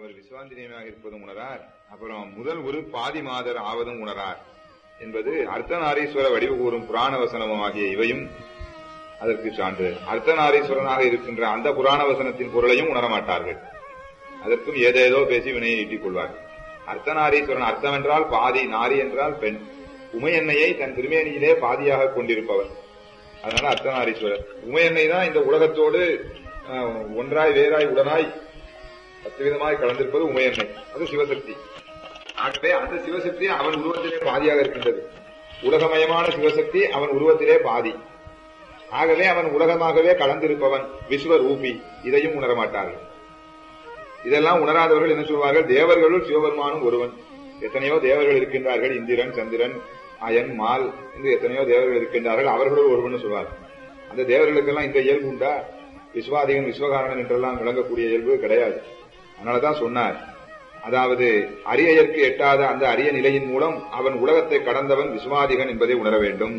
அவர் விஸ்வாந்திரியமாக இருப்பதும் உணரார் அப்புறம் முதல் ஒரு பாதி மாதர் ஆவதும் உணரார் என்பது அர்த்தநாரீஸ்வர வடிவு கூறும் புராண வசனமும் ஆகிய இவையும் அதற்கு சான்று அர்த்தநாரீஸ்வரனாக இருக்கின்ற அந்த புராண வசனத்தின் பொருளையும் உணரமாட்டார்கள் அதற்கும் ஏதேதோ பேசி வினையை ஈட்டிக் கொள்வார்கள் அர்த்தநாரீஸ்வரன் அர்த்தம் என்றால் பாதி நாரி என்றால் பெண் உமையன்னையை தன் திருமேனியிலே பாதியாக கொண்டிருப்பவர் அதனால அர்த்தநாரீஸ்வரர் உமையன்னை தான் இந்த உலகத்தோடு அஹ், ஒன்றாய் வேறாய் உடனாய் அத்துவிதமாய் கலந்திருப்பது உமையன்னை அது சிவசக்தி ஆகவே அந்த சிவசக்தி அவன் உருவத்திலே பாதியாக இருக்கின்றது உலகமயமான சிவசக்தி அவன் உருவத்திலே பாதி ஆகவே அவன் உலகமாகவே கலந்திருப்பவன் விஸ்வரூபி இதையும் உணரமாட்டார்கள் இதெல்லாம் உணராதவர்கள் என்ன சொல்வார்கள் தேவர்களுள் சிவபெருமானும் ஒருவன் எத்தனையோ தேவர்கள் இருக்கின்றார்கள் இந்திரன் சந்திரன் அயன் மால் என்று எத்தனையோ தேவர்கள் இருக்கின்றார்கள் அவர்களுள் ஒருவன் சொல்வார் அந்த தேவர்களுக்கெல்லாம் இந்த இயல்பு உண்டா விஸ்வாதிகன் விஸ்வகாரணன் என்றெல்லாம் விளங்கக்கூடிய இயல்பு கிடையாது அதனாலதான் சொன்னார் அதாவது அரியற்கு எட்டாத அந்த அரிய நிலையின் மூலம் அவன் உலகத்தை கடந்தவன் விஸ்வாதிகன் என்பதை உணர வேண்டும்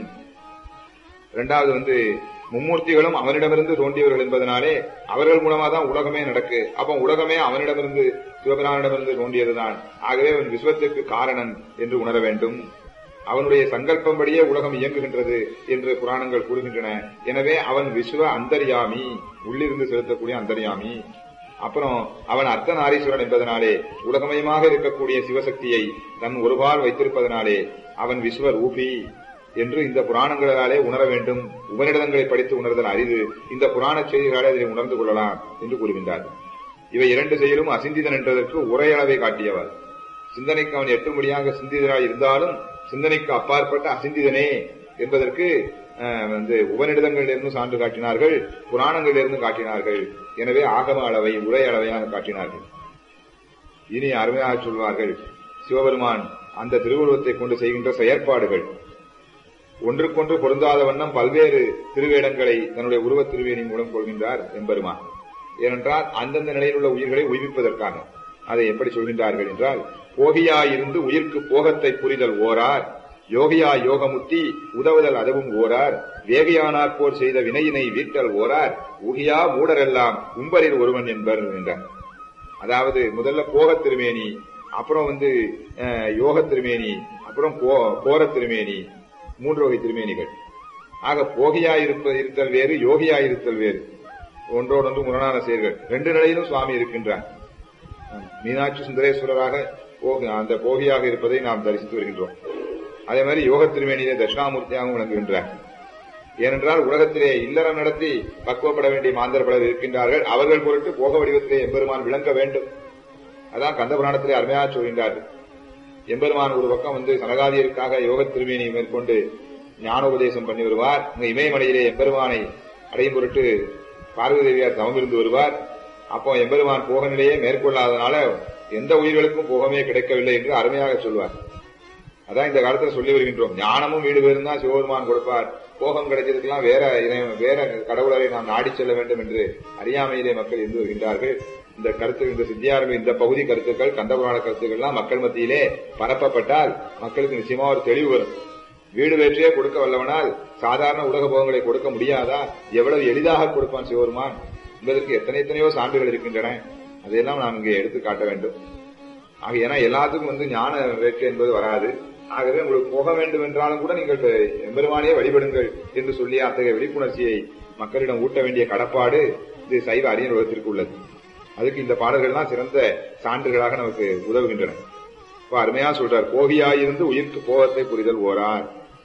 இரண்டாவது வந்து மும்மூர்த்திகளும் அவனிடமிருந்து தோன்றியவர்கள் என்பதனாலே அவர்கள் மூலமா தான் உலகமே நடக்கு அப்ப உலகமே அவனிடமிருந்து சிவபிரானிடமிருந்து தோன்றியதுதான் ஆகவே அவன் விஸ்வத்திற்கு காரணன் என்று உணர வேண்டும் அவனுடைய சங்கல்பம்படியே உலகம் இயங்குகின்றது என்று புராணங்கள் கூறுகின்றன எனவே அவன் விஸ்வ அந்தர்யாமி உள்ளிருந்து செலுத்தக்கூடிய அந்தர்யாமி அப்புறம் அவன் அர்த்தநாரீஸ்வரன் என்பதனாலே உலகமயமாக இருக்கக்கூடிய சிவசக்தியை தன் ஒருபால் வைத்திருப்பதனாலே அவன் விஸ்வ ரூபி என்று இந்த புராணங்களாலே உணர வேண்டும் உபநிடதங்களை படித்து உணர்தல் அரிது இந்த புராண செய்திகளாலே அதை உணர்ந்து கொள்ளலாம் என்று கூறுகின்றார் இவை இரண்டு செயலும் அசிந்திதன் என்றதற்கு உரையளவை காட்டியவர் சிந்தனைக்கு அவன் எட்டும்படியாக சிந்திதராய் இருந்தாலும் சிந்தனைக்கு அப்பாற்பட்ட அசிந்திதனே என்பதற்கு அஹ், வந்து உபநிடதங்களிலிருந்து சான்று காட்டினார்கள் புராணங்களிலிருந்து காட்டினார்கள் எனவே ஆகம அளவை உரை அளவையாக காட்டினார்கள் இனி அருமையாக சொல்வார்கள் சிவபெருமான் அந்த திருவுருவத்தை கொண்டு செய்கின்ற செயற்பாடுகள் ஒன்றுக்கொன்று பொருந்தாத வண்ணம் பல்வேறு திருவேடங்களை தன்னுடைய உருவத் திருவேணி மூலம் கொள்கின்றார் எம்பெருமான் ஏனென்றால் அந்தந்த நிலையில் உள்ள உயிர்களை உய்விப்பதற்காக அதை எப்படி சொல்கின்றார்கள் என்றால் போகியாயிருந்து உயிர்க்கு போகத்தை புரிதல் ஓரார் யோகியா யோகமுத்தி உதவுதல் அதுவும் ஓரார் வேகையானார் போர் செய்த வினையினை வீட்டல் ஓரார் ஊகியா மூடரெல்லாம் உம்பரில் ஒருவன் என்பர் என்றார் அதாவது முதல்ல போக திருமேனி அப்புறம் வந்து அஹ், யோக திருமேனி அப்புறம் கோ- கோர திருமேனி மூன்று வகை திருமேனிகள் ஆக போகியா இருப்ப இருத்தல் வேறு யோகியா இருத்தல் வேறு ஒன்றோடொன்று முரணான செயல்கள் ரெண்டு நிலையிலும் சுவாமி இருக்கின்றார் மீனாட்சி சுந்தரேஸ்வரராக போக- அந்த போகியாக இருப்பதை நாம் தரிசித்து வருகின்றோம் அதே மாதிரி யோக திருமேனியிலே தட்சிணாமூர்த்தியாகவும் விளங்குகின்றார் ஏனென்றால் உலகத்திலே இல்லறம் நடத்தி பக்குவப்பட வேண்டிய மாந்தர் பலர் இருக்கின்றார்கள் அவர்கள் பொருட்டு போக வடிவத்திலே எம்பெருமான் விளங்க வேண்டும் அதான் கந்த புராணத்திலே அருமையாக சொல்கின்றார்கள் எம்பெருமான் ஒரு பக்கம் வந்து சனகாதியருக்காக யோக திருமேனியை மேற்கொண்டு ஞானோபதேசம் பண்ணி வருவார் இங்க இமயமலையிலே எம்பெருமானை அடையும் பொருட்டு பார்வதி தேவியார் தவமிருந்து வருவார் அப்போ எம்பெருமான் போக நிலையே மேற்கொள்ளாதனால எந்த உயிர்களுக்கும் போகமே கிடைக்கவில்லை என்று அருமையாக சொல்வார் அதான் இந்த காலத்துல சொல்லி வருகின்றோம் ஞானமும் வீடு பேரும் தான் சிவபெருமான் கொடுப்பார் போகம் கிடைச்சதுக்கெல்லாம் வேற இறை- வேற கடவுளரை நாம் நாடி செல்ல வேண்டும் என்று அறியாமையிலே மக்கள் இருந்து வருகின்றார்கள் இந்த கருத்து இந்த சித்தியாரம்பி இந்த பகுதி கருத்துக்கள் கந்தபுராண கருத்துக்கள்லாம் மக்கள் மத்தியிலே பரப்பப்பட்டால் மக்களுக்கு நிச்சயமா ஒரு தெளிவு வரும் வீடு வேற்றியே கொடுக்க வல்லவனால் சாதாரண உலக போகங்களை கொடுக்க முடியாதா எவ்வளவு எளிதாக கொடுப்பான் சிவபெருமான் என்பதற்கு எத்தனை எத்தனையோ சான்றுகள் இருக்கின்றன அதையெல்லாம் நாம் இங்கே எடுத்து காட்ட வேண்டும் ஆக ஏன்னா எல்லாத்துக்கும் வந்து ஞான வேட்கை என்பது வராது ஆகவே உங்களுக்கு போக வேண்டும் என்றாலும் கூட நீங்கள் எம்பெருமானையே வழிபடுங்கள் என்று சொல்லி அத்தகைய விழிப்புணர்ச்சியை மக்களிடம் ஊட்ட வேண்டிய கடப்பாடு இது சைவ அறிஞர் உலகத்திற்கு உள்ளது அதுக்கு இந்த பாடல்கள்லாம் சிறந்த சான்றுகளாக நமக்கு உதவுகின்றன இப்ப அருமையா சொல்றார் போகியாயிருந்து உயிர்க்கு போகத்தை புரிதல் ஓரார்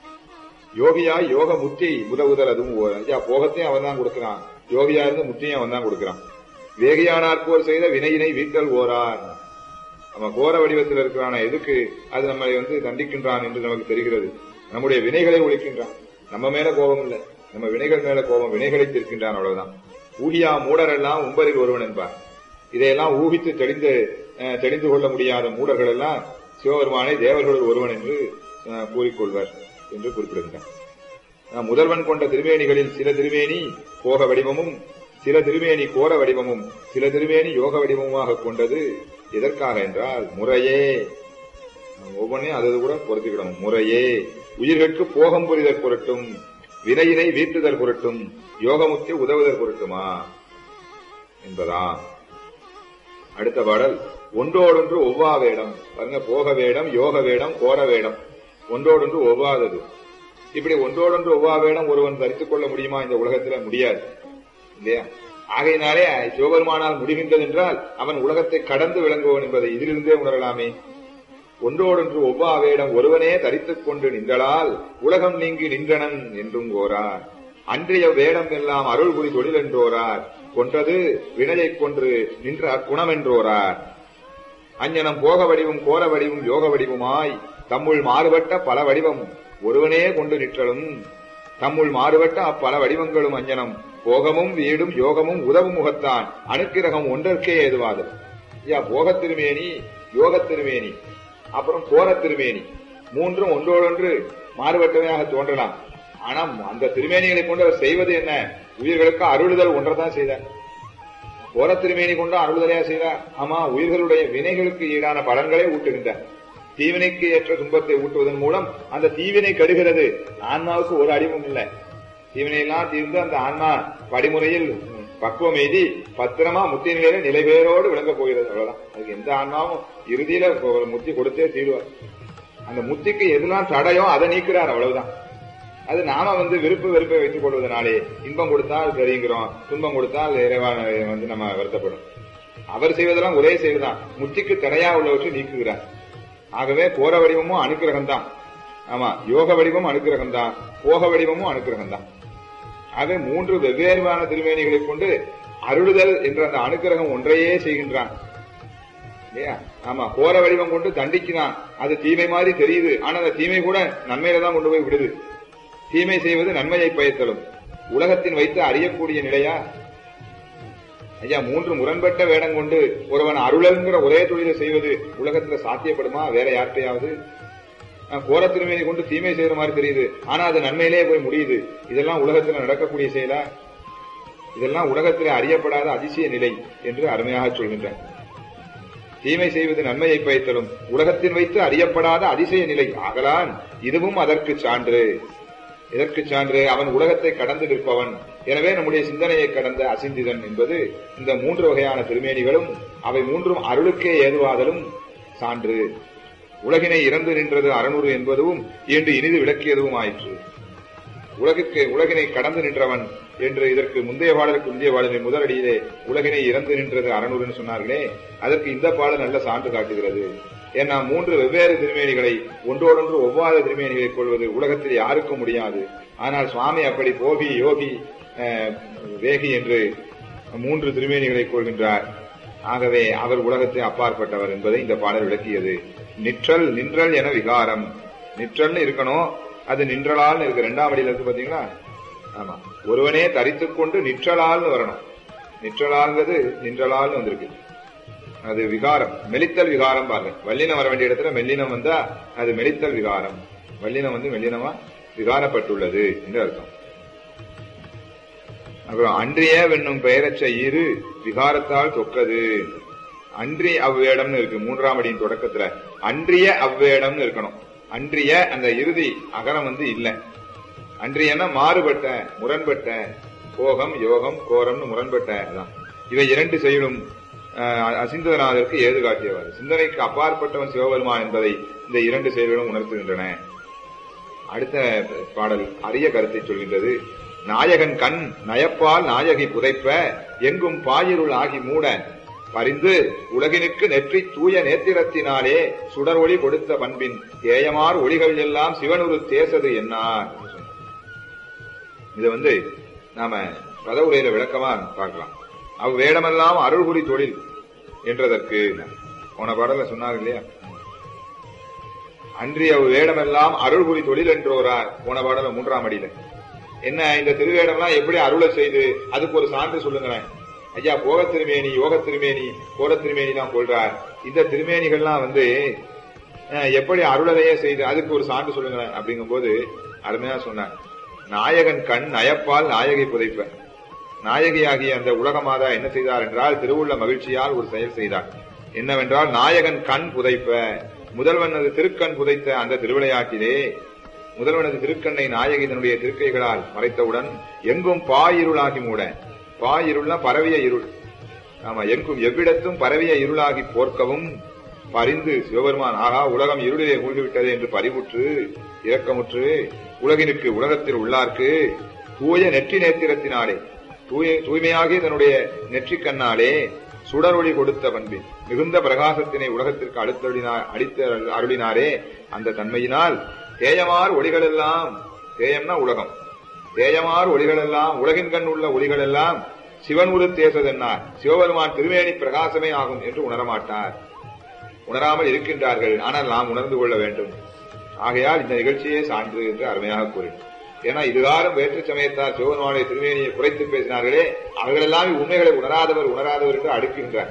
யோகியாய் யோக முத்தி உதவுதல் அதுவும் ஓரார் ஐயா போகத்தையும் அவன் தான் கொடுக்கிறான் யோகியா இருந்து முத்தியும் அவன் தான் கொடுக்கிறான் வேகியானார் போர் செய்த வினையினை வீட்டல் ஓரார் நம்ம கோர வடிவத்தில் இருக்கிறான எதுக்கு அது நம்மை வந்து தண்டிக்கின்றான் என்று நமக்கு தெரிகிறது நம்முடைய வினைகளை ஒழிக்கின்றான் நம்ம மேல கோபம் இல்லை நம்ம வினைகள் மேல கோபம் வினைகளை தீர்க்கின்றான் அவ்வளவுதான் ஊகியா மூடரெல்லாம் உம்பரில் ஒருவன் என்பார் இதையெல்லாம் ஊகித்து தெளிந்து அஹ், தெரிந்து கொள்ள முடியாத மூடர்கள் எல்லாம் சிவபெருமானை தேவர்களுள் ஒருவன் என்று அஹ், கூறிக்கொள்வர் என்று குறிப்பிடுகின்றார் அஹ், முதல்வன் கொண்ட திருமேனிகளில் சில திருமேனி போக வடிவமும் சில திருமேனி கோர வடிவமும் சில திருமேனி யோக வடிவமுமாக கொண்டது எதற்காக என்றால் முறையே ஒவ்வொன்றையும் அது கூட பொருத்திக்கிடணும் முறையே உயிர்களுக்கு போகம் புரிதல் பொருட்டும் வினையினை வீட்டுதல் பொருட்டும் யோகமுக்தி உதவுதல் பொருட்டுமா என்பதா அடுத்த பாடல் ஒன்றோடொன்று ஒவ்வா வேடம் பாருங்க போக வேடம் யோக வேடம் கோர வேடம் ஒன்றோடொன்று ஒவ்வாதது இப்படி ஒன்றோடொன்று ஒவ்வா வேடம் ஒருவன் தரித்துக் கொள்ள முடியுமா இந்த உலகத்துல முடியாது இல்லையா ஆகையினாலே சிவபெருமானால் முடிகின்றது என்றால் அவன் உலகத்தை கடந்து விளங்குவன் என்பதை இதிலிருந்தே உணரலாமே ஒன்றோடொன்று ஒவ்வா வேடம் ஒருவனே தரித்துக் கொண்டு நின்றலால் உலகம் நீங்கி நின்றனன் என்றும் கோரார் அன்றைய வேடம் எல்லாம் அருள்புரி தொழில் என்றோரார் கொன்றது வினையைக் கொன்று நின்ற குணமென்றோரார் அஞ்ஞனம் போக வடிவும் கோர வடிவும் யோக வடிவுமாய் தம்முள் மாறுபட்ட பல வடிவம் ஒருவனே கொண்டு நிற்றலும் தம்முள் மாறுபட்ட அப்பல வடிவங்களும் அஞ்சனம் போகமும் வீடும் யோகமும் உதவும் முகத்தான் அணுக்கிரகம் ஒன்றற்கே ஏதுவாதல் ஐயா போகத் திருமேனி யோகத் திருமேனி அப்புறம் கோரத் திருமேனி மூன்றும் ஒன்றோடொன்று மாறுபட்டவையாக தோன்றலாம் ஆனா அந்த திருமேனிகளை கொண்டு அவர் செய்வது என்ன உயிர்களுக்கு அருளுதல் ஒன்றைதான் செய்தார் கோர திருமேனி கொண்டு அருளுதலையா செய்தார் ஆமா உயிர்களுடைய வினைகளுக்கு ஈடான பலன்களை ஊட்டுகின்றார் தீவினைக்கு ஏற்ற துன்பத்தை ஊட்டுவதன் மூலம் அந்த தீவினை கடுகிறது ஆன்மாவுக்கு ஒரு அடிவும் இல்லை தீவினையெல்லாம் தீர்ந்து அந்த ஆன்மா படிமுறையில் பக்குவம் எய்தி பத்திரமா முத்தி நிலையில நிலைபேரோடு விளங்க போகிறது அவ்வளவுதான் அதுக்கு எந்த ஆன்மாவும் இறுதியில ஒரு முத்தி கொடுத்தே தீருவார் அந்த முத்திக்கு எதெல்லாம் தடையோ அதை நீக்கிறார் அவ்வளவுதான் அது நாம வந்து விருப்பு வெறுப்பை வைத்துக் கொள்வதனாலே இன்பம் கொடுத்தால் சரிங்கிறோம் துன்பம் கொடுத்தால் இறைவா வந்து நம்ம வருத்தப்படும் அவர் செய்வதெல்லாம் ஒரே செயல்தான் முத்திக்கு தடையா உள்ளவற்றை நீக்குகிறார் ஆகவே போற வடிவமும் அனுக்கிரகம் தான் ஆமா யோக வடிவமும் அனுக்கிரகம் தான் போக வடிவமும் அனுக்கிரகம் தான் ஆக மூன்று வெவ்வேறுவான திருமேனிகளை கொண்டு அருளுதல் என்ற அந்த அனுக்கிரகம் ஒன்றையே செய்கின்றான் இல்லையா ஆமா கோர வடிவம் கொண்டு தண்டிக்கிறான் அது தீமை மாதிரி தெரியுது ஆனா அந்த தீமை கூட நன்மையில தான் கொண்டு போய் விடுது தீமை செய்வது நன்மையை பயத்தலும் உலகத்தின் வைத்து அறியக்கூடிய நிலையா ஐயா மூன்று முரண்பட்ட வேடம் கொண்டு ஒருவன் அருளல்ங்கிற ஒரே தொழிலை செய்வது உலகத்துல சாத்தியப்படுமா வேற யார்கிட்டையாவது கோர திருமையை கொண்டு தீமை செய்யற மாதிரி தெரியுது ஆனா அது நன்மையிலேயே போய் முடியுது இதெல்லாம் உலகத்துல நடக்கக்கூடிய செயலா இதெல்லாம் உலகத்திலே அறியப்படாத அதிசய நிலை என்று அருமையாக சொல்கின்றார் தீமை செய்வது நன்மையை பயத்தலும் உலகத்தின் வைத்து அறியப்படாத அதிசய நிலை ஆகலான் இதுவும் அதற்கு சான்று இதற்கு சான்று அவன் உலகத்தை கடந்து நிற்பவன் எனவே நம்முடைய சிந்தனையை கடந்த அசிந்திதன் என்பது இந்த மூன்று வகையான திருமேனிகளும் அவை மூன்றும் அருளுக்கே ஏதுவாதலும் சான்று உலகினை இறந்து நின்றது அறநூறு என்பதும் என்று இனிது விளக்கியதும் ஆயிற்று உலகுக்கு உலகினை கடந்து நின்றவன் என்று இதற்கு முந்தைய பாடலுக்கு முந்தைய பாடலின் முதலடியிலே உலகினை இறந்து நின்றது அறநூறுன்னு சொன்னார்களே அதற்கு இந்த பாடல் நல்ல சான்று காட்டுகிறது ஏன்னா மூன்று வெவ்வேறு திருமேனிகளை ஒன்றோடொன்று ஒவ்வாத திருமேனிகளை கொள்வது உலகத்தில் யாருக்கும் முடியாது ஆனால் சுவாமி அப்படி போகி யோகி வேகி என்று மூன்று திருமேனிகளை கொள்கின்றார் ஆகவே அவர் உலகத்தை அப்பாற்பட்டவர் என்பதை இந்த பாடல் விளக்கியது நிற்றல் நின்றல் என விகாரம் நிற்றல்னு இருக்கணும் அது நின்றலால் இருக்கு ரெண்டாம் அடியில இருக்கு பாத்தீங்களா ஆமா ஒருவனே தரித்துக் கொண்டு நிற்றலால்னு வரணும் நிற்றலால்ங்கிறது நின்றலால்னு வந்திருக்கு அது விகாரம் மெலித்தல் விகாரம் பாருங்க வல்லினம் வர வேண்டிய இடத்துல மெல்லினம் வந்தா அது மெலித்தல் விகாரம் வல்லினம் வந்து மெல்லினமா விகாரப்பட்டுள்ளது என்று அர்த்தம் அப்புறம் அன்றிய வென்னும் பெயரச்ச இரு விகாரத்தால் தொக்கது அன்றி அவ்வேடம்னு இருக்கு மூன்றாம் அடியின் தொடக்கத்துல அன்றிய அவ்வேடம்னு இருக்கணும் அன்றிய அந்த இறுதி அகரம் வந்து இல்ல அன்றியன்னா மாறுபட்ட முரண்பட்ட போகம் யோகம் கோரம்னு முரண்பட்ட அதான் இவை இரண்டு செயலும் அசிந்தநாதருக்கு ஏது காட்டியவர் சிந்தனைக்கு அப்பாற்பட்டவன் சிவபெருமான் என்பதை இந்த இரண்டு செயல்களும் உணர்த்துகின்றன அடுத்த பாடல் அரிய கருத்தை சொல்கின்றது நாயகன் கண் நயப்பால் நாயகி புதைப்ப எங்கும் பாயிருள் ஆகி மூட பரிந்து உலகினுக்கு நெற்றி தூய நேத்திரத்தினாலே சுடர் ஒளி கொடுத்த பண்பின் ஏயமார் ஒளிகள் எல்லாம் சிவனுரு தேசது என்னார் இது வந்து நாம பத உரையில விளக்கமா பார்க்கலாம் அவ் வேடமெல்லாம் அருள்குறி தொழில் என்றதற்கு போன பாடல சொன்னாங்க இல்லையா அன்றி அவ் வேடமெல்லாம் அருள்குறி தொழில் என்றோரார் போன பாடல மூன்றாம் அடியில என்ன இந்த திருவேடம்லாம் எப்படி அருளை செய்து அதுக்கு ஒரு சான்று சொல்லுங்களேன் ஐயா போக திருமேனி யோக திருமேனி கோர திருமேனி தான் கொள்றார் இந்த திருமேனிகள்லாம் வந்து எப்படி அருளலையே செய்து அதுக்கு ஒரு சான்று சொல்லுங்களேன் அப்படிங்கும் போது அருமையா சொன்னார் நாயகன் கண் நயப்பால் நாயகி புதைப்ப நாயகியாகிய அந்த உலகமாதா என்ன செய்தார் என்றால் திருவுள்ள மகிழ்ச்சியால் ஒரு செயல் செய்தார் என்னவென்றால் நாயகன் கண் புதைப்ப முதல்வனது திருக்கண் புதைத்த அந்த திருவிளையாட்டிலே முதல்வனது திருக்கண்ணை நாயகி தன்னுடைய திருக்கைகளால் மறைத்தவுடன் எங்கும் பாயிருளாகி மூட பாயிருள்னா பரவிய இருள் ஆமா எங்கும் எவ்விடத்தும் பரவிய இருளாகி போர்க்கவும் பரிந்து சிவபெருமான் ஆகா உலகம் இருளிலே மூழ்கிவிட்டது என்று பறிவுற்று இரக்கமுற்று உலகினுக்கு உலகத்தில் உள்ளார்க்கு தூய நெற்றி நேத்திரத்தினாலே தூய தூய்மையாகி தன்னுடைய நெற்றி கண்ணாலே சுடரொளி கொடுத்த பண்பின் மிகுந்த பிரகாசத்தினை உலகத்திற்கு அடுத்தருளினா அடித்து அருளினாரே அந்த தன்மையினால் தேயமார் ஒளிகளெல்லாம் தேயம்னா உலகம் தேயமார் ஒளிகளெல்லாம் உலகின் கண் உள்ள ஒளிகளெல்லாம் சிவன் உரு தேசதென்னார் சிவபெருமான் திருமேனி பிரகாசமே ஆகும் என்று உணரமாட்டார் உணராமல் இருக்கின்றார்கள் ஆனால் நாம் உணர்ந்து கொள்ள வேண்டும் ஆகையால் இந்த நிகழ்ச்சியே சான்று என்று அருமையாக கூறினோம் ஏன்னா இதுகாரம் வேற்று சமயத்தார் சிவபெருமானுடைய திருமேனியை குறைத்து பேசினார்களே அவர்களெல்லாம் உண்மைகளை உணராதவர் உணராதவர் என்று அடுக்கின்றார்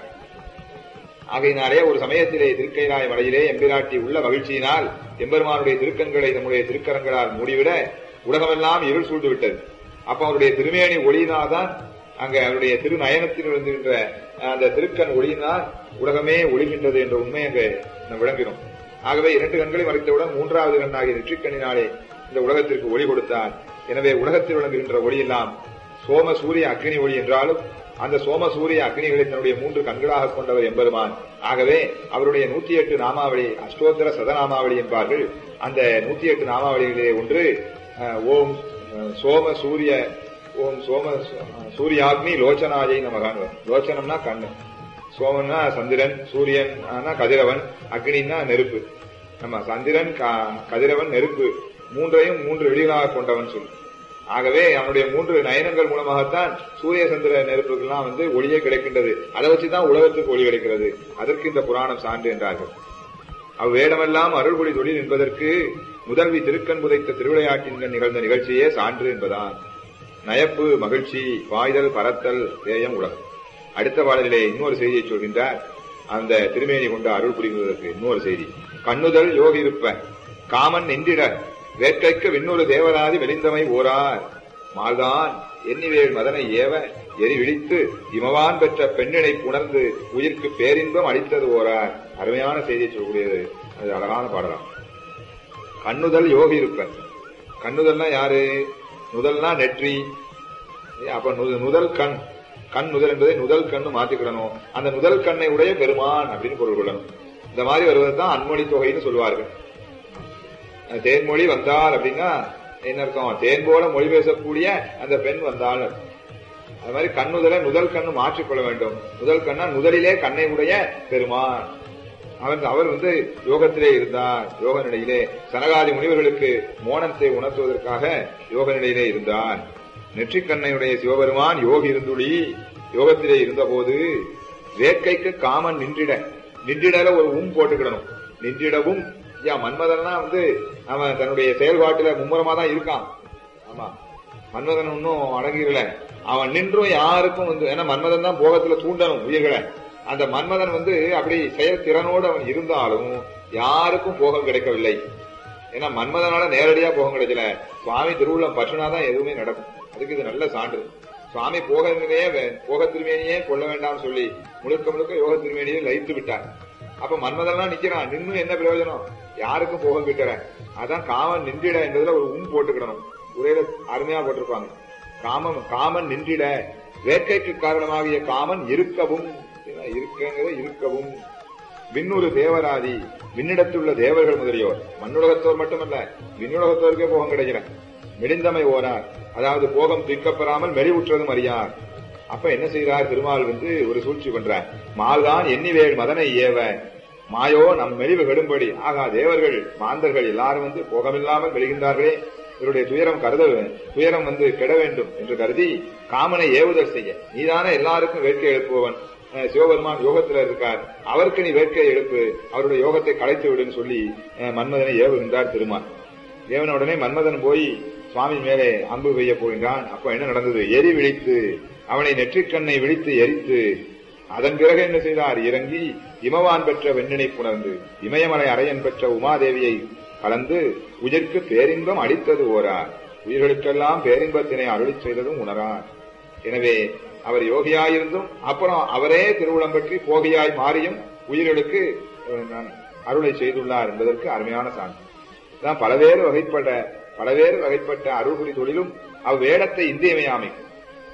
ஆகையினாலே ஒரு சமயத்திலே திருக்கைலாய மலையிலே எம்பிராட்டி உள்ள மகிழ்ச்சியினால் எம்பெருமானுடைய திருக்கண்களை நம்முடைய திருக்கரங்களால் மூடிவிட உலகமெல்லாம் இருள் சூழ்ந்து விட்டது அப்ப அவருடைய திருமேனி ஒளியினால்தான் அங்க அவருடைய திருநயனத்தில் விழுந்துகின்ற அந்த திருக்கண் ஒளியினால் உலகமே ஒளிகின்றது என்ற உண்மை அங்கு நாம் விளங்கினோம் ஆகவே இரண்டு கண்களை மறைத்தவுடன் மூன்றாவது கண்ணாகிய நெற்றிக்கண்ணினாலே இந்த உலகத்திற்கு ஒளி கொடுத்தார் எனவே உலகத்தில் விளங்குகின்ற ஒளியெல்லாம் சோம சூரிய அக்னி ஒளி என்றாலும் அந்த சோம சூரிய அக்னிகளை தன்னுடைய மூன்று கண்களாக கொண்டவர் எம்பெருமான் ஆகவே அவருடைய நூத்தி எட்டு நாமாவளி அஷ்டோத்தர சதநாமாவளி என்பார்கள் அந்த நூத்தி எட்டு நாமாவளிகளிலே ஒன்று அஹ், ஓம் அஹ், சோம சூரிய ஓம் சோம சூரியாக்னி லோச்சனாயை நமகான் லோச்சனம்னா கண்ணு சோமன்னா சந்திரன் சூரியன் ஆனா கதிரவன் அக்னின்னா நெருப்பு நம்ம சந்திரன் க- கதிரவன் நெருப்பு மூன்றையும் மூன்று வெளிகளாக கொண்டவன் சொல்லு ஆகவே அவனுடைய மூன்று நயனங்கள் மூலமாகத்தான் சூரிய சந்திர நெருப்புக்கெல்லாம் வந்து ஒளியே கிடைக்கின்றது அதை வச்சுதான் உலகத்துக்கு ஒளி கிடைக்கிறது அதற்கு இந்த புராணம் சான்று என்றார்கள் அவ்வேடமெல்லாம் அருள்பொழி தொழில் என்பதற்கு முதல்வி திருக்கண் புதைத்த திருவிளையாட்டின் நிகழ்ந்த நிகழ்ச்சியே சான்று என்பதான் நயப்பு மகிழ்ச்சி பாய்தல் பறத்தல் தேயம் உலகம் அடுத்த பாடலிலே இன்னொரு செய்தியை சொல்கின்றார் அந்த திருமேனி கொண்டு அருள் புரிவதற்கு இன்னொரு செய்தி கண்ணுதல் யோகி இருப்ப காமன் நின்றிட வேட்கைக்கு விண்ணொரு தேவராதி வெளிந்தமை ஓரார் மால்தான் எண்ணிவேல் மதனை ஏவ எரி விழித்து இமவான் பெற்ற பெண்ணினை புணர்ந்து உயிர்க்கு பேரின்பம் அளித்தது ஓரார் அருமையான செய்தியை சொல்லக்கூடியது அது அழகான பாடலாம் கண்ணுதல் யோகி இருப்ப கண்ணுதல்னா யாரு நுதல்னா நெற்றி அப்ப நு- நுதல் கண் கண் நுதல் என்பதை நுதல் கண்ணு மாத்திக்கிடணும் அந்த நுதல் கண்ணை உடைய பெருமான் அப்படின்னு பொருள் கொள்ளணும் இந்த மாதிரி வருவது தான் அன்மொழி தொகைன்னு சொல்லுவார்கள் அஹ் தேன்மொழி வந்தால் அப்படின்னா என்ன அர்த்தம் தேன் போல மொழி பேசக்கூடிய அந்த பெண் வந்தால் அர்த்தம். அது மாதிரி கண்ணுதலை முதல் கண்ணு மாற்றிக்கொள்ள வேண்டும் முதல் கண்ணா முதலிலே கண்ணை உடைய பெருமான் அவன் அவர் வந்து யோகத்திலே இருந்தார் யோக நிலையிலே சனகாதி முனிவர்களுக்கு மோனத்தை உணர்த்துவதற்காக யோக நிலையிலே இருந்தார் நெற்றிக்கண்ணையுடைய சிவபெருமான் யோகி இருந்துளி யோகத்திலே இருந்தபோது வேட்கைக்கு காமன் நின்றிட நின்றிடல ஒரு உம் போட்டுக்கிடணும் நின்றிடவும் ஐயா மன்மதன்லாம் வந்து அவன் தன்னுடைய செயல்பாட்டுல மும்முரமா தான் இருக்கான் ஆமா மன்மதன் இன்னும் அடங்கிடல அவன் நின்றும் யாருக்கும் வந்து ஏன்னா மன்மதன் தான் போகத்துல தூண்டணும் உயிர்களை அந்த மன்மதன் வந்து அப்படி செயற்திறனோடு அவன் இருந்தாலும் யாருக்கும் போகம் கிடைக்கவில்லை ஏன்னா மன்மதனால நேரடியா போகம் கிடைக்கல சுவாமி திருவுள்ளம் பற்றுனாதான் எதுவுமே நடக்கும் அதுக்கு இது நல்ல சான்று சுவாமி போகத்திலேயே போக திருமேனியே கொள்ள வேண்டாம் சொல்லி முழுக்க முழுக்க யோக திருமேனியை லயித்து விட்டார் அப்ப மன்மதன்லாம் நிக்கிறான் நின்னும் என்ன பிரயோஜனம் யாருக்கும் போகம் கிட்டற அதான் காமன் நின்றிட என்பதுல ஒரு உம் போட்டுக்கிடணும் உரையில அருமையா போட்டிருப்பாங்க காமம் காமன் நின்றிட வேட்கைக்கு காரணமாகிய காமன் இருக்கவும் இருக்கங்கிறத இருக்கவும் விண்ணூறு தேவராதி விண்ணிடத்துள்ள தேவர்கள் முதலியோர் மண்ணுலகத்தோர் மட்டுமல்ல விண்ணுலகத்தோருக்கே போகம் கிடைக்கிற மெலிந்தமை ஓரார் அதாவது போகம் தூக்கப்பெறாமல் மெலிவுற்றதும் அறியார் அப்ப என்ன செய்கிறார் திருமால் வந்து ஒரு சூழ்ச்சி பண்றார் மால்தான் எண்ணிவேல் மதனை ஏவ மாயோ நம் மெலிவு கெடும்படி ஆகா தேவர்கள் மாந்தர்கள் எல்லாரும் வந்து போகமில்லாமல் மெலிகின்றார்களே இவருடைய துயரம் கருத துயரம் வந்து கெட வேண்டும் என்று கருதி காமனை ஏவுதல் செய்ய நீதானே எல்லாருக்கும் வேட்கை எழுப்புவன் அஹ் சிவபெருமான் யோகத்துல இருக்கார் அவருக்கு நீ வேட்கை எழுப்பு அவருடைய யோகத்தை கலைத்து விடுன்னு சொல்லி அஹ் மன்மதனை ஏவுகின்றார் திருமால் ஏவன உடனே மன்மதன் போய் சுவாமி மேலே அம்பு பெய்ய போகின்றான் அப்ப என்ன நடந்தது எரி விழித்து அவனை நெற்றிக்கண்ணை விழித்து எரித்து அதன் பிறகு என்ன செய்தார் இறங்கி இமவான் பெற்ற வெண்ணினை புணர்ந்து இமயமலை அரையன் பெற்ற உமாதேவியை கலந்து உயிர்க்கு பேரின்பம் அளித்தது ஓரார் உயிர்களுக்கெல்லாம் பேரின்பத்தினை அருளிச் செய்ததும் உணரார் எனவே அவர் யோகியாயிருந்தும் அப்புறம் அவரே திருவுளம் பற்றி போகியாய் மாறியும் உயிர்களுக்கு அஹ், நான் அருளை செய்துள்ளார் என்பதற்கு அருமையான சான்று தான் பலவேறு வகைப்பட்ட பலவேறு வகைப்பட்ட அருள்புரி தொழிலும் அவ்வேடத்தை இன்றியமையாமை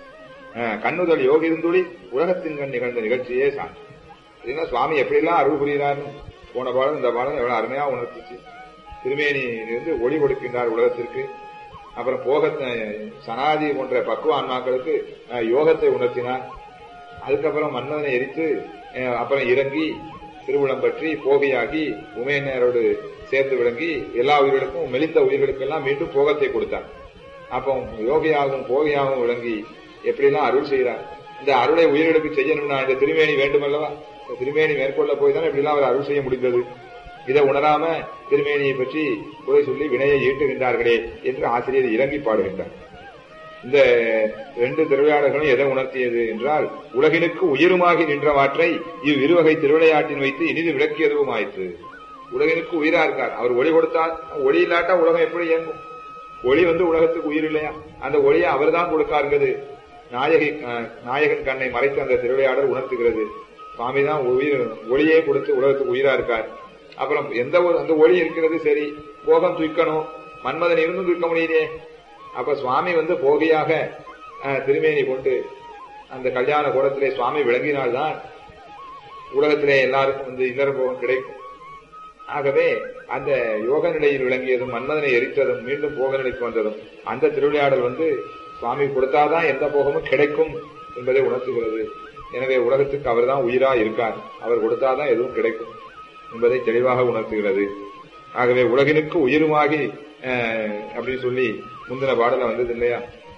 அஹ், கண்ணுதல் யோகிருந்துளி உலகத்தின் கண் நிகழ்ந்த நிகழ்ச்சியே சான்று இதுனா சுவாமி எப்படிலாம் அருள் புரிகிறார்னு போன பாடம் இந்த பாடம் எவ்வளவு அருமையா உணர்த்துச்சு திருமேனியிலிருந்து ஒளி கொடுக்கின்றார் உலகத்திற்கு அப்புறம் போக சனாதி போன்ற பக்குவ ஆன்மாக்களுக்கு அஹ், யோகத்தை உணர்த்தினார் அதுக்கப்புறம் மன்மதனை எரித்து அஹ், அப்புறம் இறங்கி திருவுளம் பற்றி போகையாகி உமையனரோடு சேர்ந்து விளங்கி எல்லா உயிர்களுக்கும் மெலிந்த உயிர்களுக்கெல்லாம் மீண்டும் போகத்தை கொடுத்தார் அப்போ யோகியாகவும் போகையாகவும் விளங்கி எப்படிலாம் அருள் செய்கிறார் இந்த அருளை உயிர்களுக்கு செய்யணும்னா இந்த திருமேனி வேண்டுமல்லவா இந்த திருமேனி மேற்கொள்ள போய் தான் இப்படிலாம் அவர் அருள் செய்ய முடிந்தது இதை உணராம திருமேனியை பற்றி குறை சொல்லி வினையை ஈட்டுகின்றார்களே என்று ஆசிரியர் இறங்கி பாடுகின்றார் இந்த ரெண்டு திருவிளையாடல்களும் எதை உணர்த்தியது என்றால் உலகினுக்கு உயிருமாகி நின்றவாற்றை இவ்விருவகை திருவிளையாட்டின் வைத்து இனிது விளக்கியதுவும் ஆயிற்று உலகினுக்கு உயிரா இருக்கார் அவர் ஒளி கொடுத்தால் ஒளி இல்லாட்டா உலகம் எப்படி இயங்கும் ஒளி வந்து உலகத்துக்கு உயிர் இல்லையா அந்த ஒளியை அவர்தான் கொடுக்காருங்கிறது நாயகி அஹ், நாயகன் கண்ணை மறைத்து அந்த திருவிளையாடல் உணர்த்துகிறது சுவாமி தான் உயிர் ஒளியே கொடுத்து உலகத்துக்கு உயிரா இருக்கார் அப்புறம் எந்த ஒரு அந்த ஒளி இருக்கிறது சரி போகம் தூக்கணும் மன்மதன் இருந்தும் தூக்க முடியலையே அப்ப சுவாமி வந்து போகியாக அஹ், திருமேனி கொண்டு அந்த கல்யாண கூடத்திலே சுவாமி விளங்கினால்தான் உலகத்திலே எல்லாருக்கும் வந்து இல்லற போகம் கிடைக்கும் ஆகவே அந்த யோக நிலையில் விளங்கியதும் மன்மதனை எரித்ததும் மீண்டும் போக நிலைக்கு வந்ததும் அந்த திருவிளையாடல் வந்து சுவாமி கொடுத்தாதான் எந்த போகமும் கிடைக்கும் என்பதை உணர்த்துகிறது எனவே உலகத்துக்கு அவர்தான் உயிரா இருக்கார் அவர் கொடுத்தாதான் எதுவும் கிடைக்கும் என்பதை தெளிவாக உணர்த்துகிறது ஆகவே உலகினுக்கு உயிருமாகி அஹ், அப்படின்னு சொல்லி முந்தின பாடல வந்தது இல்லையா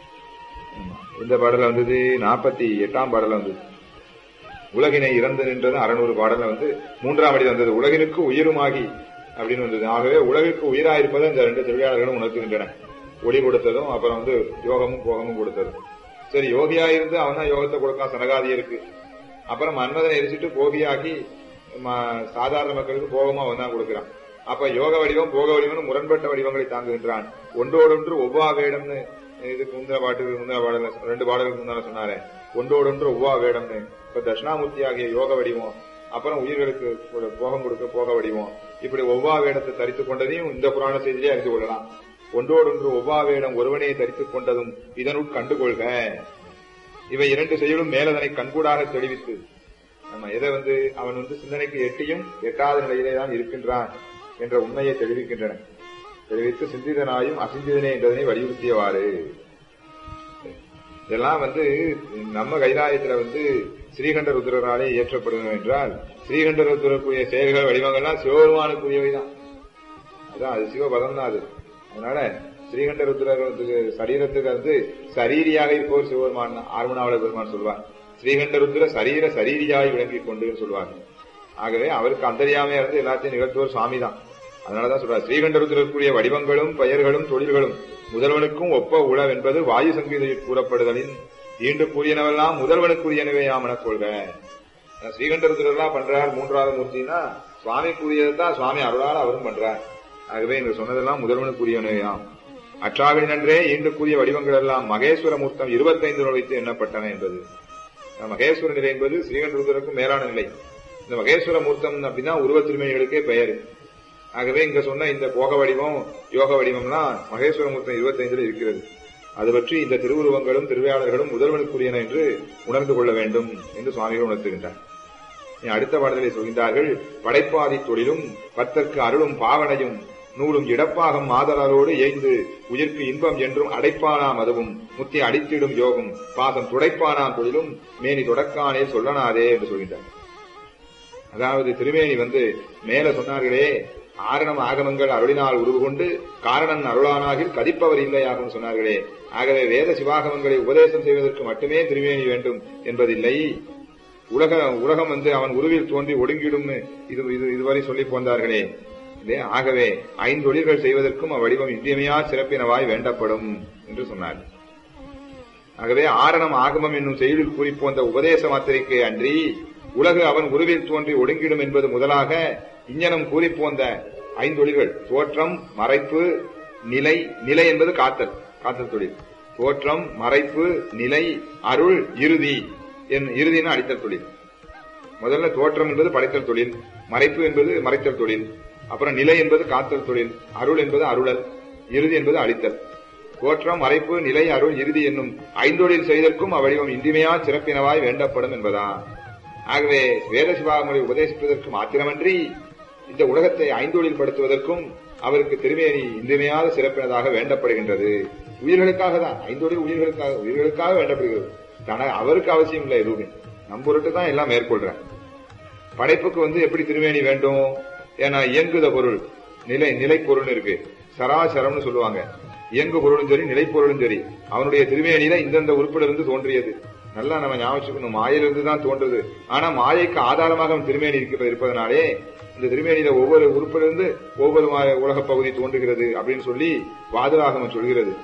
ஆமா. இந்த பாடல வந்தது நாற்பத்தி எட்டாம் பாடல வந்தது உலகினை இறந்து நின்றது அறநூறு பாடல்ல வந்து மூன்றாம் அடி வந்தது உலகினுக்கு உயிருமாகி அப்படின்னு வந்தது ஆகவே உலகிற்கு உயிரா இருப்பதை இந்த ரெண்டு தொழிலாளர்களும் உணர்த்துகின்றன ஒளி கொடுத்ததும் அப்புறம் வந்து யோகமும் போகமும் கொடுத்ததும் சரி யோகியா இருந்து அவன் தான் யோகத்தை கொடுக்கான் சனகாதியருக்கு அப்புறம் மன்மதனை எரிச்சிட்டு போகியாக்கி ம- சாதாரண மக்களுக்கு போகமா அவன் தான் கொடுக்கிறான் அப்ப யோக வடிவம் போக வடிவம்னு முரண்பட்ட வடிவங்களை தாங்குகின்றான் ஒன்றோடொன்று ஒவ்வா வேடம்னு இதுக்கு முந்தின பாட்டுக்கு முந்தின பாடல ரெண்டு பாடலுக்கு முன்னால சொன்னாரே ஒன்றோடொன்று ஒவ்வா வேடம்னு இப்ப தட்சிணாமூர்த்தி ஆகிய யோக வடிவம் அப்புறம் உயிர்களுக்கு ஒரு போகம் கொடுக்க போக வடிவம் இப்படி ஒவ்வா வேடத்தை தரித்துக் கொண்டதையும் இந்த புராண செய்தியிலே அறிந்து கொள்ளலாம் ஒன்றோடொன்று ஒவ்வா வேடம் ஒருவனே தரித்துக் கொண்டதும் இதனுள் கண்டுகொள்க இவை இரண்டு செயலும் மேலதனை கண்கூடாக தெளிவித்து நம்ம எதை வந்து அவன் வந்து சிந்தனைக்கு எட்டியும் எட்டாத நிலையிலே தான் இருக்கின்றான் என்ற உண்மையை தெளிவிக்கின்றன தெரிவித்து சிந்திதனாயும் அசிந்திதனே என்பதனை வலியுறுத்தியவாறு இதெல்லாம் வந்து நம்ம கைலாயத்துல வந்து ஸ்ரீகண்ட ருத்ரராலே இயற்றப்படும் என்றால் ஸ்ரீகண்ட ருத்ரருக்குரிய செயல்கள் வடிவங்கள்லாம் சிவபெருமானுக்குரியவை தான் அதான் அது சிவபதம் தான் அது அதனால ஸ்ரீகண்ட ருத்ரருக்கு சரீரத்துக்கு வந்து சரீரியாக இருப்பவர் சிவபெருமான் தான். ஆர்மனாவள பெருமான் சொல்வார் ஸ்ரீகண்ட ருத்ர சரீர சரீரியாய் விளங்கிக் கொண்டு சொல்வார் ஆகவே அவருக்கு அந்தரியாமையா இருந்து எல்லாத்தையும் நிகழ்த்துவர் சுவாமி தான் அதனாலதான் சொல்றார் ஸ்ரீகண்டருத்திற்குரிய வடிவங்களும் பெயர்களும் தொழில்களும் முதல்வனுக்கும் ஒப்ப உளவ் என்பது வாயு சங்கீதையில் கூறப்படுதலின் ஈண்டு கூறியனவெல்லாம் முதல்வனுக்குரியனவே ஆமனக் கொள்க ஸ்ரீகண்டருத்திரெல்லாம் பண்றார் மூன்றாவது மூர்த்தினா சுவாமி கூறியதை தான் சுவாமி அருளால் அவரும் பண்றார் ஆகவே இங்கு சொன்னதெல்லாம் முதல்வனுக்குரியனவையாம் அற்றாகலி நன்றே ஈண்டு கூறிய வடிவங்கள் எல்லாம் மகேஸ்வர மூர்த்தம் இருபத்தைந்து வைத்து எண்ணப்பட்டன என்பது மகேஸ்வர நிலை என்பது ஸ்ரீகண்டருத்தருக்கும் மேலான நிலை இந்த மகேஸ்வர மூர்த்தம் அப்படின்னா உருவ திருமணிகளுக்கே பெயர் ஆகவே இங்க சொன்ன இந்த போக வடிவம் யோக வடிவம்லாம் மகேஸ்வர மூர்த்தம் இருபத்தைந்துல இருக்கிறது அது பற்றி இந்த திருவுருவங்களும் திருவையாளர்களும் முதல்வனுக்குரியன என்று உணர்ந்து கொள்ள வேண்டும் என்று சுவாமிகள் உணர்த்துகின்றார் இனி அடுத்த பாடலை சொல்கின்றார்கள் படைப்பாதி தொழிலும் பத்தற்கு அருளும் பாவனையும் நூலும் இடப்பாகம் மாதலாரோடு ஏய்ந்து உயிர்க்கு இன்பம் என்றும் அடைப்பானாம் அதுவும் முத்தி அடித்திடும் யோகம் பாசம் துடைப்பானாம் தொழிலும் மேனி தொடக்கானே சொல்லனாதே என்று சொல்கின்றார் அதாவது திருமேனி வந்து மேல சொன்னார்களே ஆரணம் ஆகமங்கள் அருளினால் உருவு கொண்டு காரணன் அருளானாகில் கதிப்பவர் இல்லையாகும் சொன்னார்களே ஆகவே வேத சிவாகமங்களை உபதேசம் செய்வதற்கு மட்டுமே திருமேனி வேண்டும் என்பதில்லை உலக உலகம் வந்து அவன் உருவில் தோன்றி ஒடுங்கிடும்னு இது இது இதுவரை சொல்லி போந்தார்களே இல்லையா? ஆகவே ஐந்தொழில்கள் செய்வதற்கும் அவ்வடிவம் இன்றியமையா சிறப்பினவாய் வேண்டப்படும் என்று சொன்னார் ஆகவே ஆரணம் ஆகமம் என்னும் செயலில் கூறி போந்த உபதேச மாத்திரைக்கு அன்றி உலகு அவன் உருவில் தோன்றி ஒடுங்கிடும் என்பது முதலாக இஞ்ஞனம் கூறி போந்த ஐந்தொழில்கள் தோற்றம் மறைப்பு நிலை நிலை என்பது காத்தல் காத்தல் தொழில் தோற்றம் மறைப்பு நிலை அருள் இறுதி என் இறுதின அடித்தல் தொழில் முதல்ல தோற்றம் என்பது படைத்தல் தொழில் மறைப்பு என்பது மறைத்தல் தொழில் அப்புறம் நிலை என்பது காத்தல் தொழில் அருள் என்பது அருளல் இறுதி என்பது அழித்தல் தோற்றம் மறைப்பு நிலை அருள் இறுதி என்னும் ஐந்தொழில் செய்தற்கும் அவ்வடிவம் இன்றிமையா சிறப்பினவாய் வேண்டப்படும் என்பதா ஆகவே வேத சிவாகமொழி உபதேசிப்பதற்கு மாத்திரமன்றி இந்த உலகத்தை ஐந்தொழில் படுத்துவதற்கும் அவருக்கு திருமேனி இன்றிமையாத சிறப்பினதாக வேண்டப்படுகின்றது உயிர்களுக்காக தான் ஐந்தொழில் உயிர்களுக்காக உயிர்களுக்காக வேண்டப்படுகிறது தன அவருக்கு அவசியம் இல்லை எதுவுமே நம் பொருட்டு தான் எல்லாம் மேற்கொள்றேன் படைப்புக்கு வந்து எப்படி திருமேனி வேண்டும் ஏன்னா இயங்குத பொருள் நிலை நிலை பொருள் இருக்கு சராசரம்னு சொல்லுவாங்க இயங்கு பொருளும் சரி நிலை பொருளும் சரி அவனுடைய திருமேனியில இந்தந்த உறுப்பில இருந்து தோன்றியது நல்லா நம்ம ஞாபகம் மாயிலிருந்து தான் தோன்றுது ஆனா மாயைக்கு ஆதாரமாக அவன் திருமேனி இருக்க இருப்பதனாலே இந்த திருமேனியில ஒவ்வொரு உறுப்பிலிருந்து ஒவ்வொரு மா- உலகப் பகுதி தோன்றுகிறது அப்படின்னு சொல்லி வாதுராகமம் சொல்கிறது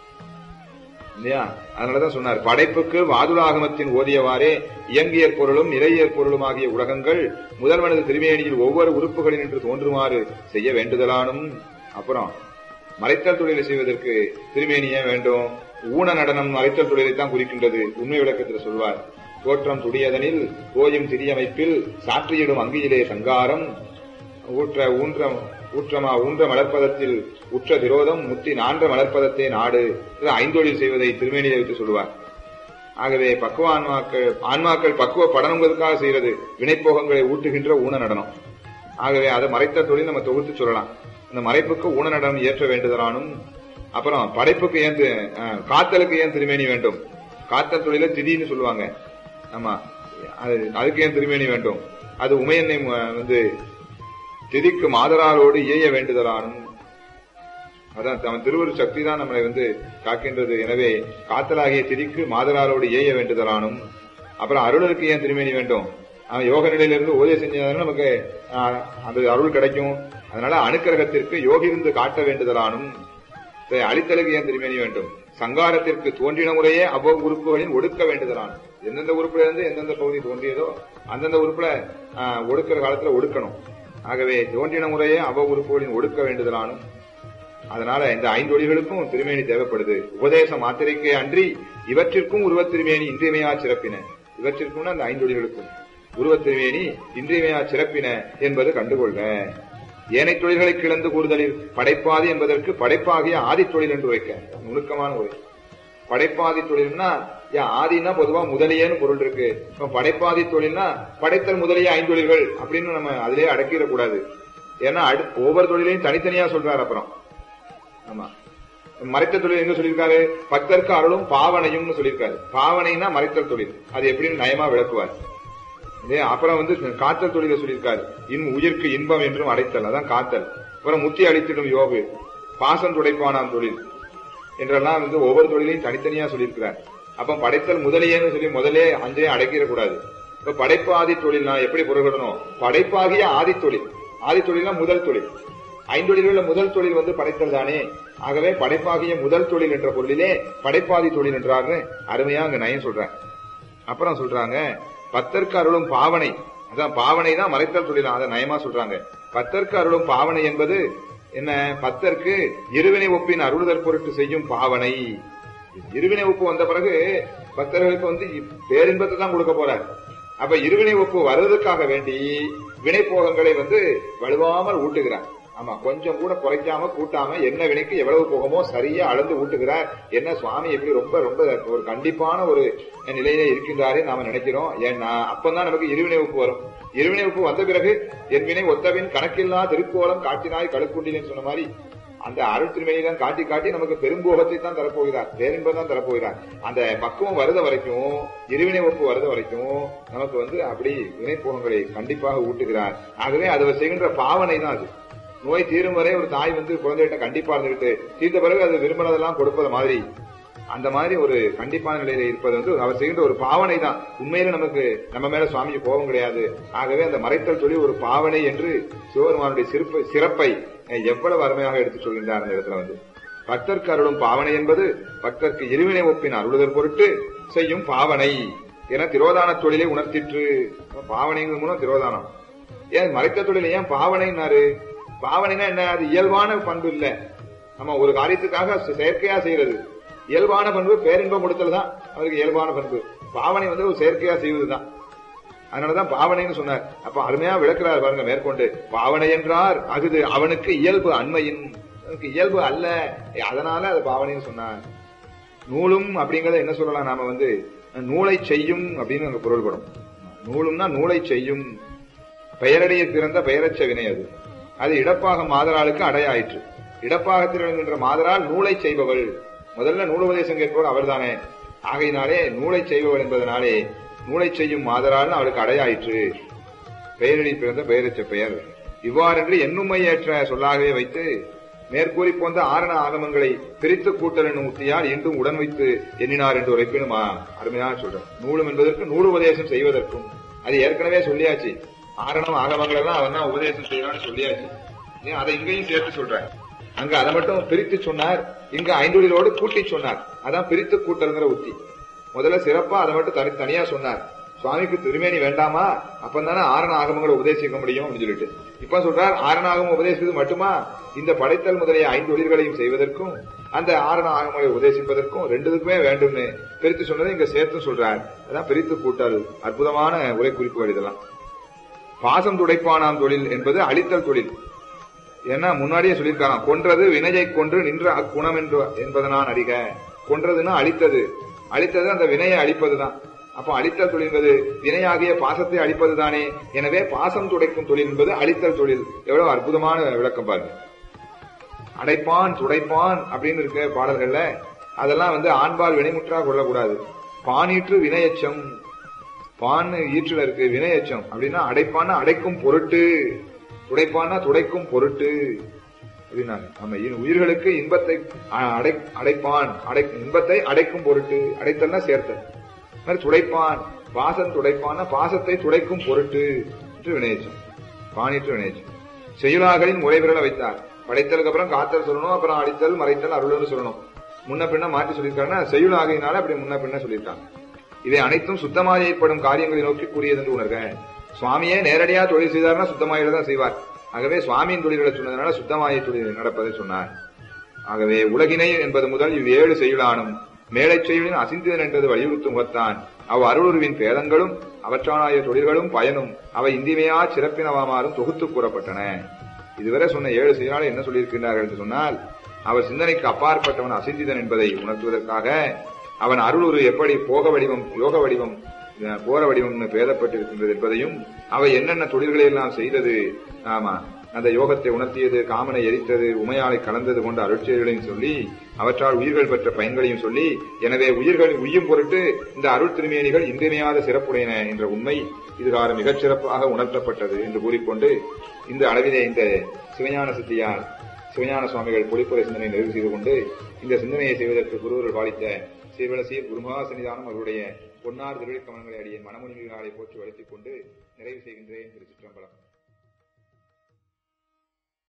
இல்லையா அதனாலதான் சொன்னார் படைப்புக்கு வாதுலாகமத்தின் ஓதியவாறே இயங்கியற் பொருளும் நிலையற் பொருளும் ஆகிய உலகங்கள் முதல்வனது திருமேனியில் ஒவ்வொரு உறுப்புகளில் நின்று தோன்றுமாறு செய்ய வேண்டுதலானும் அப்புறம் மறைத்தல் தொழிலை செய்வதற்கு திருமேனி ஏன் வேண்டும் ஊன நடனம் மறைத்தல் தொழிலை தான் குறிக்கின்றது உண்மை விளக்கத்தில் சொல்வார் தோற்றம் துடியதனில் கோயும் திரியமைப்பில் சாற்றியிடும் அங்கியிலே சங்காரம் ஊற்ற ஊன்ற ஊற்றமா ஊன்ற மலர்ப்பதத்தில் உற்ற விரோதம் முத்தி நான்ற மலர்ப்பதத்தை நாடு இது ஐந்தொழில் செய்வதை திருமேனியை வைத்து சொல்லுவார் ஆகவே பக்குவ ஆன்மாக்கள் ஆன்மாக்கள் பக்குவ படணுங்கிறதுக்காக செய்யறது வினைப்போகங்களை ஊட்டுகின்ற ஊன நடனம் ஆகவே அதை மறைத்த தொழில் நம்ம தொகுத்து சொல்லலாம் அந்த மறைப்புக்கு ஊன நடனம் ஏற்ற வேண்டுதலானும் அப்புறம் படைப்புக்கு ஏன் தி- அஹ், காத்தலுக்கு ஏன் திருமேனி வேண்டும் காத்தல் தொழில திதின்னு சொல்லுவாங்க ஆமா அது அதுக்கு ஏன் திருமேனி வேண்டும் அது உமையன்னை ம- வந்து திதிக்கு மாதராரோடு ஏய வேண்டுதலானும் அதான் அவன் திருவரு சக்தி தான் நம்மளை வந்து காக்கின்றது எனவே காத்தலாகிய திதிக்கு மாதராரோடு ஏய வேண்டுதலானும் அப்புறம் அருளருக்கு ஏன் திருமேனி வேண்டும் அவன் யோக நிலையிலிருந்து ஓதே செஞ்சதாலும் நமக்கு ஆஹ், அந்த அருள் கிடைக்கும் அதனால அணுக்கிரகத்திற்கு யோகிருந்து காட்ட வேண்டுதலானும் சரி, அழித்தலுக்கு ஏன் திருமேனி வேண்டும் சங்காரத்திற்கு தோன்றின முறையே அவ்வளவு உறுப்புகளின் ஒடுக்க வேண்டுதலான் எந்தெந்த உறுப்புல இருந்து எந்தெந்த பகுதி தோன்றியதோ அந்தந்த உறுப்புல ஆஹ், ஒடுக்கிற காலத்துல ஒடுக்கணும் ஆகவே தோன்றின முறையே அவ்வளவு உறுப்புகளின் ஒடுக்க வேண்டுதலானும் அதனால இந்த ஐந்தொழிகளுக்கும் திருமேனி தேவைப்படுது உபதேச மாத்திரைக்கே அன்றி இவற்றிற்கும் உருவத் திருமேனி இன்றியமையா சிறப்பின இவற்றிற்கும் அந்த ஐந்தொழிகளுக்கும் உருவத் திருமேனி இன்றியமையா சிறப்பின என்பது கண்டுகொள்க ஏனைத் தொழில்களை கிளந்து கூறுதலில் படைப்பாதி என்பதற்கு படைப்பாகிய ஆதித் தொழில் என்று வைக்க நுணுக்கமான உரை படைப்பாதி தொழில்னா ஏன் ஆதினா பொதுவா முதலியேன்னு பொருள் இருக்கு இப்ப படைப்பாதி தொழில்னா படைத்தல் முதலிய ஐந்தொழில்கள் அப்படின்னு நம்ம அதிலே அடக்கிட கூடாது ஏன்னா அடு ஒவ்வொரு தொழிலையும் தனித்தனியா சொல்றாரு அப்புறம் ஆமா மறைத்த தொழில் எங்க சொல்லியிருக்காரு பக்தருக்கு அருளும் பாவனையும்னு சொல்லியிருக்காரு பாவனைனா மறைத்தல் தொழில் அது எப்படின்னு நயமா விளக்குவார் இதே அப்புறம் வந்து காத்தல் தொழிலை சொல்லியிருக்காரு இன் உயிர்க்கு இன்பம் என்றும் அடைத்தல் அதான் காத்தல் அப்புறம் முத்தி அளித்திடும் யோகு பாசம் துடைப்பானாம் தொழில் என்றெல்லாம் வந்து ஒவ்வொரு தொழிலையும் தனித்தனியா சொல்லியிருக்கிறார் அப்ப படைத்தல் முதலியேன்னு சொல்லி முதலே அஞ்சே அடக்கிட கூடாது இப்ப படைப்பு ஆதி தொழில்னா எப்படி பொருள்கடணும் படைப்பாகிய ஆதி தொழில் ஆதி தொழில்னா முதல் தொழில் ஐந்தொழில்கள்ல முதல் தொழில் வந்து படைத்தல் தானே ஆகவே படைப்பாகிய முதல் தொழில் என்ற பொருளிலே படைப்பாதி தொழில் என்றார்னு அருமையா அங்க நயம் சொல்றேன் அப்புறம் சொல்றாங்க பத்தர்க்கு அருளும் பாவனை அதான் பாவனை தான் மறைத்தல் தொழில் அதை நயமா சொல்றாங்க பத்தர்க்கு அருளும் பாவனை என்பது என்ன பத்தர்க்கு இருவினை ஒப்பின் அருளுதல் பொருட்டு செய்யும் பாவனை இருவினை ஒப்பு வந்த பிறகு பக்தர்களுக்கு வந்து பேரின்பத்தை தான் கொடுக்க போறார் அப்ப இருவினை ஒப்பு வருவதற்காக வேண்டி வினைப்போகங்களை வந்து வலுவாமல் ஊட்டுகிறார் ஆமா கொஞ்சம் கூட குறைக்காம கூட்டாம என்ன வினைக்கு எவ்வளவு போகமோ சரியா அளந்து ஊட்டுகிறார் என்ன சுவாமி எப்படி ரொம்ப ரொம்ப ஒரு கண்டிப்பான ஒரு நிலையிலே இருக்கின்றாரே நாம நினைக்கிறோம் ஏன்னா அப்பதான் நமக்கு இருவினை உப்பு வரும் இருவினை உப்பு வந்த பிறகு என் வினை ஒத்தவின் கணக்கில்லா திருக்கோலம் காட்டினாய் கழுக்குண்டிலேன்னு சொன்ன மாதிரி அந்த அருள் திருமணிதான் காட்டி காட்டி நமக்கு பெரும்போகத்தை தான் தரப்போகிறார் பேரின்பம் தான் தரப்போகிறார் அந்த பக்குவம் வருத வரைக்கும் இருவினை ஒப்பு வருத வரைக்கும் நமக்கு வந்து அப்படி வினைப்போகங்களை கண்டிப்பாக ஊட்டுகிறார் ஆகவே அதை செய்கின்ற பாவனை தான் அது நோய் தீரும் வரை ஒரு தாய் வந்து குழந்தைகிட்ட கண்டிப்பா இருந்துகிட்டு தீர்ந்த பிறகு அது விரும்பினதெல்லாம் கொடுப்பது மாதிரி அந்த மாதிரி ஒரு கண்டிப்பான நிலையில இருப்பது வந்து அவர் செய்கின்ற ஒரு பாவனை தான் உண்மையில நமக்கு நம்ம மேல சுவாமிக்கு கோபம் கிடையாது ஆகவே அந்த மறைத்தல் தொழில் ஒரு பாவனை என்று சிவபெருமானுடைய சிறப்பை சிறப்பை எவ்வளவு அருமையாக எடுத்துச் சொல்கின்றார் அந்த இடத்துல வந்து பக்தர்க்கு அருளும் பாவனை என்பது பக்தர்க்கு இருவினை ஒப்பின் அருளுதல் பொருட்டு செய்யும் பாவனை என திரோதான தொழிலை உணர்த்திற்று பாவனைங்கிற மூலம் திரோதானம் ஏன் மறைத்த தொழில் ஏன் பாவனைன்னாரு பாவனைனா என்ன அது இயல்பான பண்பு இல்ல நம்ம ஒரு காரியத்துக்காக செயற்கையா செய்யறது இயல்பான பண்பு பேரின்பம் கொடுத்தல் தான் அவருக்கு இயல்பான பண்பு பாவனை வந்து ஒரு செயற்கையா செய்வதுதான் அதனாலதான் பாவனைன்னு சொன்னார் அப்ப அருமையா விளக்குறார் பாருங்க மேற்கொண்டு பாவனை என்றார் அகுது அவனுக்கு இயல்பு அண்மையின் நமக்கு இயல்பு அல்ல அதனால அது பாவனைன்னு சொன்னார் நூலும் அப்படிங்கறத என்ன சொல்லலாம் நாம வந்து நூலை செய்யும் அப்படின்னு அங்க பொருள்படும் நூலும்னா நூலை செய்யும் பெயரடைய பிறந்த பெயரச்ச வினை அது அது இடப்பாக மாதராளுக்கு அடையாயிற்று இடப்பாகத்தில் விளங்குகின்ற மாதரால் நூலை செய்பவள் முதல்ல நூலுபதேசம் கேட்பவர் அவர்தானே ஆகையினாலே நூலை செய்பவள் என்பதனாலே நூலை செய்யும் மாதரால் அவளுக்கு அடையாயிற்று பெயரடி பிறந்த பெயரச்ச பெயர் இவ்வாறென்று எண்ணுமையேற்ற சொல்லாகவே வைத்து மேற்கூறி போன்ற ஆரண ஆகமங்களை பிரித்து கூட்டல் என்னும் உத்தியால் இன்றும் உடன் வைத்து எண்ணினார் என்று உரைப்பினுமா அருமையாக சொல்றேன் நூலும் என்பதற்கு நூல் உபதேசம் செய்வதற்கும் அது ஏற்கனவே சொல்லியாச்சு ஆரணம் ஆகமங்கள் எல்லாம் அவன் தான் உபதேசம் செய்வான்னு சொல்லியாச்சு ஏன் அதை இங்கேயும் சேர்த்து சொல்றேன் அங்க அதை மட்டும் பிரித்து சொன்னார் இங்க ஐந்தொழிலோடு கூட்டி சொன்னார் அதான் பிரித்து கூட்டல்ங்கிற உத்தி முதல்ல சிறப்பா அதை மட்டும் தனி தனியா சொன்னார் சுவாமிக்கு திருமேனி வேண்டாமா அப்பந்தானே ஆரண ஆகமங்களை உபதேசிக்க முடியும் அப்படின்னு சொல்லிட்டு இப்ப சொல்றார் ஆரண ஆகமம் உபதேசிப்பது மட்டுமா இந்த படைத்தல் முதலிய ஐந்து தொழில்களையும் செய்வதற்கும் அந்த ஆரண ஆகமங்களை உபதேசிப்பதற்கும் ரெண்டுக்குமே வேண்டும்னு பிரித்து சொன்னதை இங்க சேர்த்து சொல்றார் அதான் பிரித்து கூட்டல் அற்புதமான உரை குறிப்புகள் இதெல்லாம் பாசம் துடைப்பானாம் தொழில் என்பது அழித்தல் தொழில் ஏன்னா முன்னாடியே சொல்லியிருக்காங்க கொன்றது வினையை கொன்று நின்ற அக்குணம் என்று என்பதனான் அறிக கொன்றதுன்னா அழித்தது அழித்தது அந்த வினையை அழிப்பதுதான் அப்போ அழித்தல் தொழில் என்பது வினையாகிய பாசத்தை அழிப்பது தானே எனவே பாசம் துடைக்கும் தொழில் என்பது அழித்தல் தொழில் எவ்வளவு அற்புதமான விளக்கம் பாருங்க அடைப்பான் துடைப்பான் அப்படின்னு இருக்க பாடல்கள்ல அதெல்லாம் வந்து ஆண்பால் வினைமுற்றா கொள்ளக்கூடாது பானீற்று வினையச்சம் பான் ஈற்றுல இருக்கு வினையச்சம் அப்படின்னா அடைப்பான்னா அடைக்கும் பொருட்டு துடைப்பான்னா துடைக்கும் பொருட்டு அப்படின்னாங்க நம்ம இ- உயிர்களுக்கு இன்பத்தை அ- அடை அடைப்பான் அடை இன்பத்தை அடைக்கும் பொருட்டு அடைத்தல்னா சேர்த்தல் அது மாதிரி துடைப்பான் பாசம் துடைப்பான பாசத்தை துடைக்கும் பொருட்டு என்று வினையச்சம் பானிற்று வினையச்சம் செய்யுளாகளின் முறை விரல வைத்தார் படைத்தலுக்கு அப்புறம் காத்தல் சொல்லணும் அப்புறம் அடித்தல் மறைத்தல் அருள்னு சொல்லணும் முன்ன பின்ன மாற்றி சொல்லியிருக்காருன்னா செய்யுளாகையினால அப்படி முன்ன பின்ன சொல்லியிருக்காங்க இவை அனைத்தும் சுத்தமாக ஏற்படும் காரியங்களை நோக்கி கூறியது என்று உணர்க சுவாமியே நேரடியா தொழில் செய்தார்னா சுத்தமாயில தான் செய்வார் ஆகவே சுவாமியின் தொழில்களை சொன்னதுனால சுத்தமாய தொழில் நடப்பதை சொன்னார் ஆகவே உலகினை என்பது முதல் இவ் ஏழு செயலானும் மேலைச் செயலின் அசிந்தன் என்றது வலியுறுத்தும் முகத்தான் அவ் அருளுருவின் பேதங்களும் அவற்றானாய தொழில்களும் பயனும் அவை இந்திமையா சிறப்பினவாமாறும் தொகுத்து கூறப்பட்டன இதுவரை சொன்ன ஏழு செயலாளர் என்ன சொல்லியிருக்கிறார்கள் என்று சொன்னால் அவர் சிந்தனைக்கு அப்பாற்பட்டவன் அசிந்திதன் என்பதை உணர்த்துவதற்காக அவன் அருளுரு எப்படி போக வடிவம் யோக வடிவம் அஹ், போர வடிவம்னு பேதப்பட்டிருக்கின்றது என்பதையும் அவை என்னென்ன தொழில்களை எல்லாம் செய்தது ஆமா அந்த யோகத்தை உணர்த்தியது காமனை எரித்தது உமையாலை கலந்தது போன்ற அருட்செயல்களையும் சொல்லி அவற்றால் உயிர்கள் பெற்ற பயன்களையும் சொல்லி எனவே உயிர்கள் உய்யும் பொருட்டு இந்த அருள் திருமேனிகள் இன்றியமையாத சிறப்புடையன என்ற உண்மை இதுகாரம் மிகச் சிறப்பாக உணர்த்தப்பட்டது என்று கூறிக்கொண்டு இந்த அளவிலே இந்த சிவஞான சித்தியார் சிவஞான சுவாமிகள் பொழிப்புரை சிந்தனை நிறைவு செய்து கொண்டு இந்த சிந்தனையை செய்வதற்கு குருவர்கள் பாலித்த சீர்வலசீர் குருமகா சன்னிதானம் அவருடைய பொன்னார் திருவிழி கமலங்களை அடிய மனமுனிகளை போற்றி வளர்த்திக் கொண்டு நிறைவு செய்கின்றேன் திருச்சிற்றம்பலம்